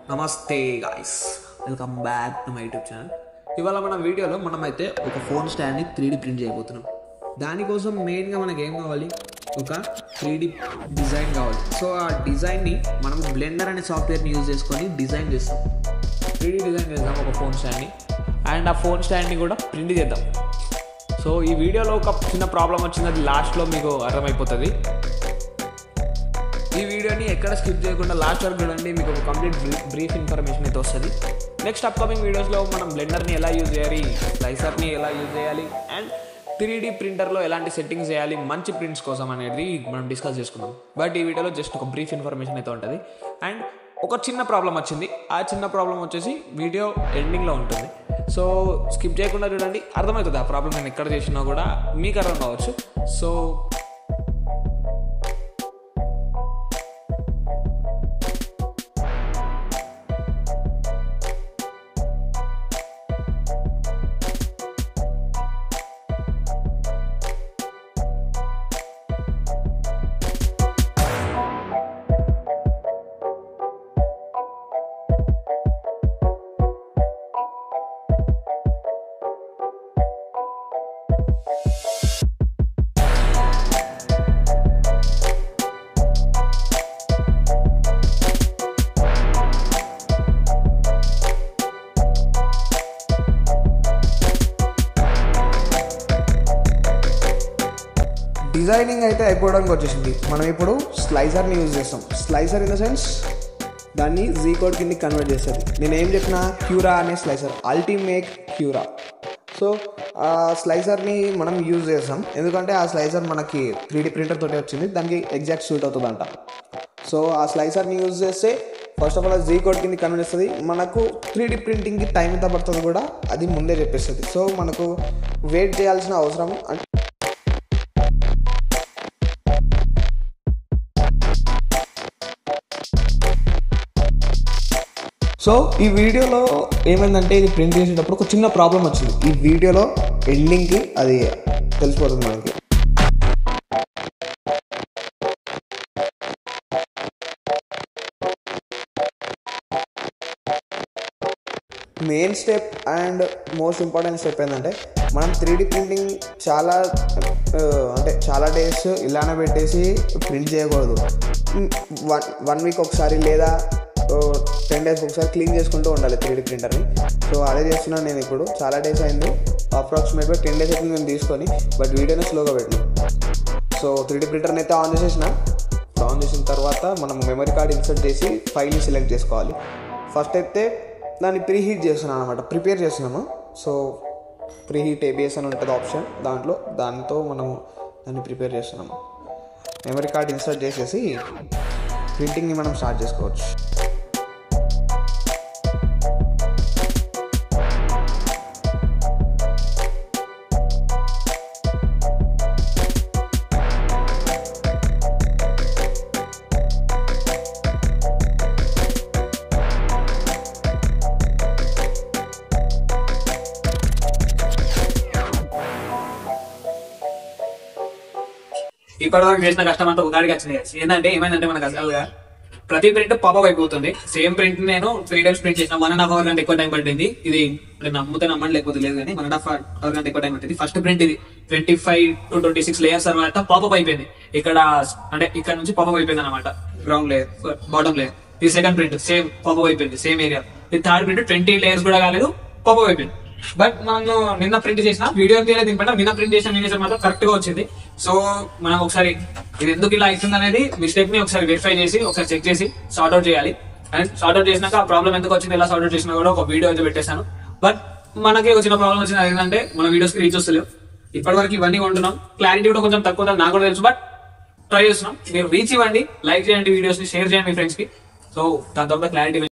నమస్తే guys welcome back to my YouTube channel ఇవాళ మన వీడియోలో మనమైతే ఒక ఫోన్ స్టాండ్ని త్రీ ప్రింట్ చేయబోతున్నాం దానికోసం మెయిన్గా మనకి ఏం కావాలి ఒక త్రీ డిజైన్ కావాలి సో ఆ డిజైన్ని మనం బ్లెండర్ అనే సాఫ్ట్వేర్ని యూజ్ చేసుకొని డిజైన్ చేస్తాం త్రీ డిజైన్ చేద్దాం ఒక ఫోన్ స్టాండ్ని అండ్ ఆ ఫోన్ స్టాండ్ని కూడా ప్రింట్ చేద్దాం సో ఈ వీడియోలో ఒక చిన్న ప్రాబ్లం వచ్చింది అది లాస్ట్లో మీకు అర్థమైపోతుంది ఈ వీడియోని ఎక్కడ స్కిప్ చేయకుండా లాస్ట్ వరకు చూడండి మీకు ఒక కంప్లీట్ బ్రీఫ్ ఇన్ఫర్మేషన్ అయితే వస్తుంది నెక్స్ట్ అప్కమింగ్ వీడియోస్లో మనం బ్లెండర్ని ఎలా యూజ్ చేయాలి స్లైసర్ని ఎలా యూజ్ చేయాలి అండ్ త్రీ డీ ప్రింటర్లో ఎలాంటి సెట్టింగ్స్ చేయాలి మంచి ప్రింట్స్ కోసం అనేది మనం డిస్కస్ చేసుకుందాం బట్ ఈ వీడియోలో జస్ట్ ఒక బ్రీఫ్ ఇన్ఫర్మేషన్ అయితే ఉంటుంది అండ్ ఒక చిన్న ప్రాబ్లం వచ్చింది ఆ చిన్న ప్రాబ్లం వచ్చేసి వీడియో ఎండింగ్లో ఉంటుంది సో స్కిప్ చేయకుండా చూడండి అర్థమవుతుంది ఆ ప్రాబ్లం నేను ఎక్కడ చేసినా కూడా మీకు అర్థం కావచ్చు సో డిజైనింగ్ అయితే అయిపోవడానికి వచ్చేసింది మనం ఇప్పుడు స్లైసర్ని యూజ్ చేస్తాం స్లైసర్ ఇన్ ద సెన్స్ దాన్ని జీ కోడ్ కింద కన్వర్ట్ చేస్తుంది నేను ఏం చెప్పిన క్యూరా అనే స్లైసర్ అల్టిమేట్ క్యూరా సో ఆ స్లైసర్ని మనం యూజ్ చేస్తాం ఎందుకంటే ఆ స్లైసర్ మనకి త్రీ డీ ప్రింటర్ తోటి వచ్చింది దానికి ఎగ్జాక్ట్ సూట్ అవుతుందంట సో ఆ స్లైసర్ని యూజ్ చేస్తే first of all G code కింద కన్వర్ట్ చేస్తుంది మనకు త్రీ డీ ప్రింటింగ్కి టైం ఎంత పడుతుంది కూడా అది ముందే చెప్పేస్తుంది సో మనకు వెయిట్ చేయాల్సిన అవసరం అంటే సో ఈ వీడియోలో ఏమైందంటే ఇది ప్రింట్ చేసేటప్పుడు ఒక చిన్న ప్రాబ్లం వచ్చింది ఈ వీడియోలో ఎండింగ్కి అది తెలిసిపోతుంది మనకి main step and most important step ఏంటంటే మనం త్రీ డీ ప్రింటింగ్ చాలా ఆ, అంటే చాలా డేస్ ఇలానే పెట్టేసి ప్రింట్ చేయకూడదు వన్ వన్ వీక్ ఒకసారి లేదా టెన్ డేస్ ఒకసారి క్లీన్ చేసుకుంటూ ఉండాలి త్రీ డీ ప్రింటర్ని సో అదే చేస్తున్నాను నేను ఇప్పుడు చాలా డేస్ అయింది అప్రాక్సిమేట్గా టెన్ డేస్ అయితే నేను తీసుకొని బట్ వీడియోనే స్లోగా పెట్టిన సో త్రీ డీ ప్రింటర్ని అయితే ఆన్ చేసేసిన ఆన్ చేసిన తర్వాత మనం మెమరీ కార్డ్ ఇన్సర్ట్ చేసి ఫైల్ని సెలెక్ట్ చేసుకోవాలి ఫస్ట్ అయితే దాన్ని ప్రీ హీట్ చేస్తున్నాను అనమాట ప్రిపేర్ చేస్తున్నాము సో ప్రీ హీట్ ఏబిఎస్ అని ఉంటుంది ఆప్షన్ దాంట్లో దాంతో మనము దాన్ని ప్రిపేర్ చేస్తున్నాము మెమరీ కార్డ్ ఇన్సర్ట్ చేసేసి ప్రింటింగ్ని మనం స్టార్ట్ చేసుకోవచ్చు ఇప్పటి వరకు చేసిన కష్టం అంతా ఉగాడికి వచ్చింది guys. ఏంటంటే ఏమైందంటే మనకు అసలుగా ప్రతి ప్రింట్ పాపప్ అయిపోతుంది సేమ్ ప్రింట్ నేను త్రీ టైమ్స్ ప్రింట్ చేసిన వన్ అండ్ హాఫ్ అవర్ గంట ఎక్కువ టైం పట్టింది ఇది నేను నమ్ముతే నమ్మండి లేకపోతే లేదు కానీ వన్ అండ్ హాఫ్ అవర్ గంట ఎక్కువ టైం పట్టింది ఫస్ట్ ప్రింట్ ఇది twenty five to twenty six layers తర్వాత పాపప్ అయిపోయింది ఇక్కడ అంటే ఇక్కడ నుంచి పాపప్ అయిపోయింది అనమాట గ్రౌండ్ లేయర్ బాటమ్ లేయర్ ఇది సెకండ్ ప్రింట్ సేమ్ పాపప్ అయిపోయింది సేమ్ ఏరియా ఇది థర్డ్ ప్రింట్ ట్వంటీ లేయర్స్ కూడా కాలేదు పాపప్ అయిపోయింది బట్ మనం నిన్న ప్రింట్ చేసిన వీడియో తీయలేదు దీనిపైన నిన్న ప్రింట్ చేసిన మినిచర్ మాత్రం కరెక్ట్ గా వచ్చింది సో మనం ఒకసారి ఇది ఎందుకు ఇలా అవుతుంది అనేది మిస్టేక్ ని ఒకసారి వెరిఫై చేసి ఒకసారి చెక్ చేసి సార్ట్ అవుట్ చేయాలి అండ్ సార్ట్ అవుట్ చేసినాక ఆ ప్రాబ్లం ఎందుకు వచ్చింది ఎలా సార్ట్ అవుట్ చేసినా కూడా ఒక వీడియో అయితే పెట్టేశాను బట్ మనకి ఒక చిన్న ప్రాబ్లం వచ్చింది ఏంటంటే మన వీడియోస్ రీచ్ వస్తలేవు ఇప్పటి వరకు ఇవన్నీ కొంటున్నాం క్లారిటీ కూడా కొంచెం తక్కువ ఉందని నాకు కూడా తెలుసు బట్ ట్రై చేస్తున్నాం మీరు రీచ్ ఇవ్వండి లైక్ చేయండి వీడియోస్ ని షేర్ చేయండి మీ ఫ్రెండ్స్ కి సో దాని తర్వాత క్లారిటీ